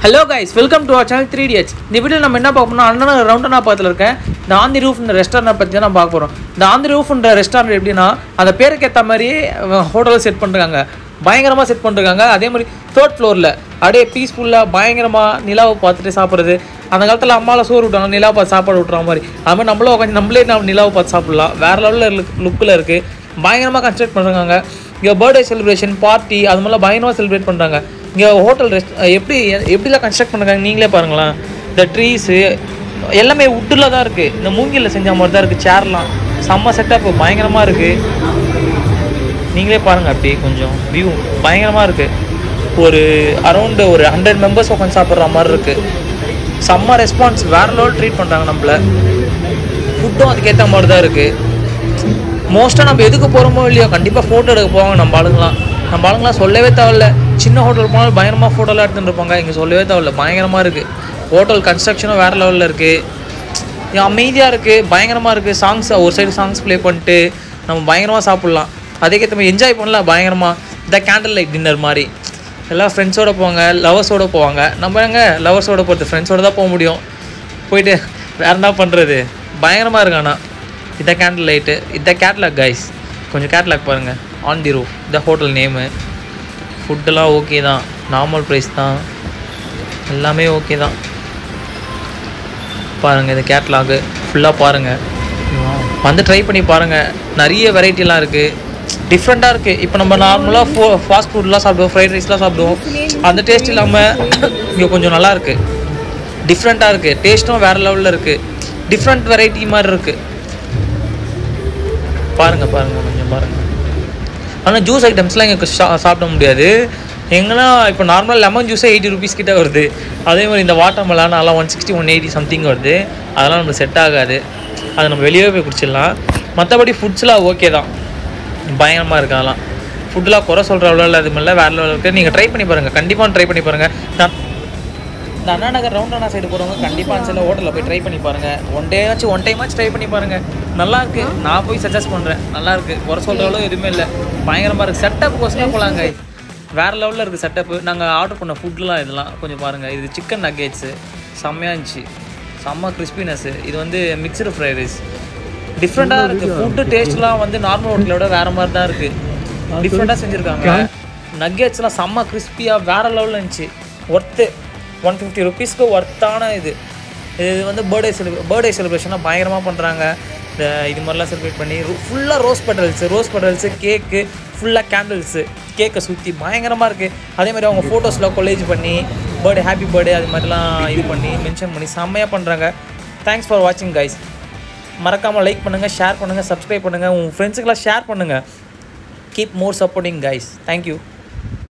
hello guys welcome to our channel three D H இந்த video நம்ம என்ன பார்க்க போறோம்னா அண்ணன் ரவுண்டனா பக்கத்தில் இருக்கேன் இந்த ஆந்தி ரூஃப்ன்ற ரெஸ்டாரண்ட் பற்றி தான் நம்ம பார்க்க போகிறோம் இந்த ஆந்தி ரூஃப்ன்ற ரெஸ்டாரண்ட் எப்படின்னா அந்த பேருக்கு ஏற்ற மாதிரியே ஹோட்டலில் செட் பண்ணுறாங்க பயங்கரமாக செட் பண்ணிருக்காங்க அதே மாதிரி தேர்ட் ஃப்ளோரில் அப்படியே பீஸ்ஃபுல்லாக பயங்கரமாக நிலாவை பார்த்துட்டு சாப்பிட்றது அந்த காலத்தில் அம்மாவில் சோறு விட்டாங்க நிலா பார்த்து சாப்பாடு விட்ற மாதிரி அது மாதிரி நம்மளும் உட்காந்து நம்மளே நம்ம நிலாவை பார்த்து சாப்பிடலாம் வேறு லெவலில் லுக்கில் இருக்குது பயங்கரமாக கன்ஸ்ட்ரக்ட் பண்ணுறாங்க இங்கே பர்த்டே செலிப்ரேஷன் பார்ட்டி அது மாதிரிலாம் பயங்கரமாக செலிப்ரேட் பண்ணுறாங்க இங்கே ஹோட்டல் ரெஸ்ட் எப்படி எப்படிலாம் கன்ஸ்ட்ரக்ட் பண்ணுறாங்க நீங்களே பாருங்களேன் இந்த ட்ரீஸு எல்லாமே வுட்டில் தான் இருக்குது இந்த மூங்கிலில் செஞ்ச மாதிரி தான் இருக்குது சேர்லாம் செம்ம செட்டப் பயங்கரமாக இருக்குது நீங்களே பாருங்கள் அப்படி கொஞ்சம் வியூ பயங்கரமாக இருக்குது ஒரு அரௌண்டு ஒரு ஹண்ட்ரட் மெம்பர்ஸ் உட்காந்து சாப்பிட்ற மாதிரி இருக்குது செம்ம ரெஸ்பான்ஸ் வேற லெவல் ட்ரீட் பண்ணுறாங்க நம்மள ஃபுட்டும் அதுக்கேற்ற மாதிரி தான் இருக்குது மோஸ்ட்டாக நம்ம எதுக்கு போகிறோமோ இல்லையோ கண்டிப்பாக ஃபோட்டோ எடுக்க போவாங்க நம்ம ஆளுங்களாம் நம்ம ஆளுங்களாம் சொல்லவே தேவையில்ல சின்ன ஹோட்டல் போனாலும் பயங்கரமாக ஃபோட்டோலாம் எடுத்துகிட்டு இருப்பாங்க இங்கே சொல்லவே தேவையில்ல பயங்கரமாக இருக்குது ஹோட்டல் கன்ஸ்ட்ரக்ஷனும் வேறு லெவலில் இருக்குது அமைதியாக இருக்குது பயங்கரமாக இருக்குது சாங்ஸ் ஒரு சைடு சாங்ஸ் ப்ளே பண்ணிட்டு நம்ம பயங்கரமாக சாப்பிட்லாம் அதுக்கேற்ற மாதிரி என்ஜாய் பண்ணலாம் பயங்கரமாக இந்த கேண்டில் லைட் டின்னர் மாதிரி எல்லாம் ஃப்ரெண்ட்ஸோடு போவாங்க லவர்ஸோடு போவாங்க நம்ம எங்க லவர்ஸோடு போகிறது ஃப்ரெண்ட்ஸோடு தான் போக முடியும் போயிட்டு வேறு என்ன பண்ணுறது பயங்கரமாக இருக்கு ஆனால் இந்த கேண்டில் லைட்டு இந்த கேட்லாக் கைஸ் கொஞ்சம் கேட்லாக் பாருங்கள் ஆன் தி ரூஃப் இந்த ஹோட்டல் நேமு ஃபுட்டெல்லாம் ஓகே தான் நார்மல் ப்ரைஸ் தான் எல்லாமே ஓகே தான் பாருங்கள் இந்த கேட்லாகு ஃபுல்லாக பாருங்கள் வந்து ட்ரை பண்ணி பாருங்கள் நிறைய வெரைட்டிலாம் இருக்குது டிஃப்ரெண்ட்டாக இருக்குது இப்போ நம்ம நார்மலாக ஃபோ ஃபாஸ்ட் ஃபுட்லாம் சாப்பிடுவோம் ஃப்ரைட் ரைஸ்லாம் சாப்பிடுவோம் அந்த டேஸ்ட் இல்லாமல் இங்கே கொஞ்சம் நல்லா இருக்குது டிஃப்ரெண்ட்டாக இருக்குது டேஸ்ட்டும் வேறு லெவலில் இருக்குது டிஃப்ரெண்ட் வெரைட்டி மாதிரி இருக்குது பாருங்கள் பாருங்கள் கொஞ்சம் பாருங்கள் ஆனால் ஜூஸ் ஐட்டம்ஸ்லாம் இங்கே சா சாப்பிட முடியாது எங்கன்னா இப்போ நார்மலாக லெமன் ஜூஸே எயிட்டி ருபீஸ் கிட்ட வருது அதே மாதிரி இந்த வாட்டர் மெலான் அதெல்லாம் one sixty one eighty something வருது அதெல்லாம் நம்மளுக்கு செட் ஆகாது அதை நம்ம வெளியே போய் குடிச்சிடலாம் மற்றபடி ஃபுட்ஸ்லாம் ஓகே தான் பயங்கரமாக இருக்கு அதெல்லாம் ஃபுட்டெலாம் குறை சொல்கிற அவ்வளோ இது மாதிரிலாம் வேறு லெவலில் இருக்குது நீங்கள் ட்ரை பண்ணி பாருங்கள் கண்டிப்பாக ட்ரை பண்ணி பாருங்கள் நான் இந்த அண்ணா நகர் ரவுண்ட் அண்ணா சைடு போகிறவங்க கண்டிப்பாக அந்த சைடில் ஹோட்டலில் போய் ட்ரை பண்ணி பாருங்கள் ஒன் டே ஆச்சு ஒன் டைம் ஆச்சு ட்ரை பண்ணி பாருங்கள் நல்லா இருக்கு நான் போய் சஜஸ்ட் பண்ணுறேன் நல்லா இருக்கு குறை சொல்கிற எதுவுமே இல்லை பயங்கரமாக இருக்குது செட்டப் கோசமே போகலாங்க வேறு லெவலில் இருக்குது செட்டப்பு நாங்கள் ஆர்டர் பண்ண ஃபுட்லாம் இதெல்லாம் கொஞ்சம் பாருங்கள் இது சிக்கன் நக்கேட்ஸு செம்மையாக இருந்துச்சு செம்ம கிறிஸ்பினஸ்ஸு இது வந்து மிக்சடு ஃப்ரைட் ரைஸ் டிஃப்ரெண்ட்டாக இருக்குது ஃபுட்டு டேஸ்ட்லாம் வந்து நார்மல் ஹோட்டலோட வேறு மாதிரி தான் இருக்குது டிஃப்ரெண்ட்டாக செஞ்சுருக்காங்க நக்கேட்ஸ்லாம் செம்ம கிறிஸ்பியாக வேறு லெவலில் இருந்துச்சு ஒர்த்து ஒன் ஃபிஃப்டி ருபீஸ்க்கு ஒர்த்தான இது இது வந்து பர்த்டே செலிப்ரே பர்த்டே செலிப்ரேஷனாக பயங்கரமாக பண்ணுறாங்க இந்த இது மாதிரிலாம் செலிப்ரேட் பண்ணி ஃபுல்லாக rose petals rose petals cake ஃபுல்லாக கேண்டில்ஸு கேக்கை சுற்றி பயங்கரமாக இருக்குது அதே மாதிரி அவங்க ஃபோட்டோஸ்லாம் கொலேஜ் பண்ணி பர்த்டே ஹாப்பி பர்த்டே அது மாதிரிலாம் இது பண்ணி மென்ஷன் பண்ணி செம்மையாக பண்ணுறாங்க தேங்க்ஸ் ஃபார் வாட்சிங் கைஸ் மறக்காமல் லைக் பண்ணுங்கள் ஷேர் பண்ணுங்கள் சப்ஸ்கிரைப் பண்ணுங்கள் உங்கள் ஃப்ரெண்ட்ஸுக்கெல்லாம் ஷேர் பண்ணுங்கள் keep more supporting guys thank you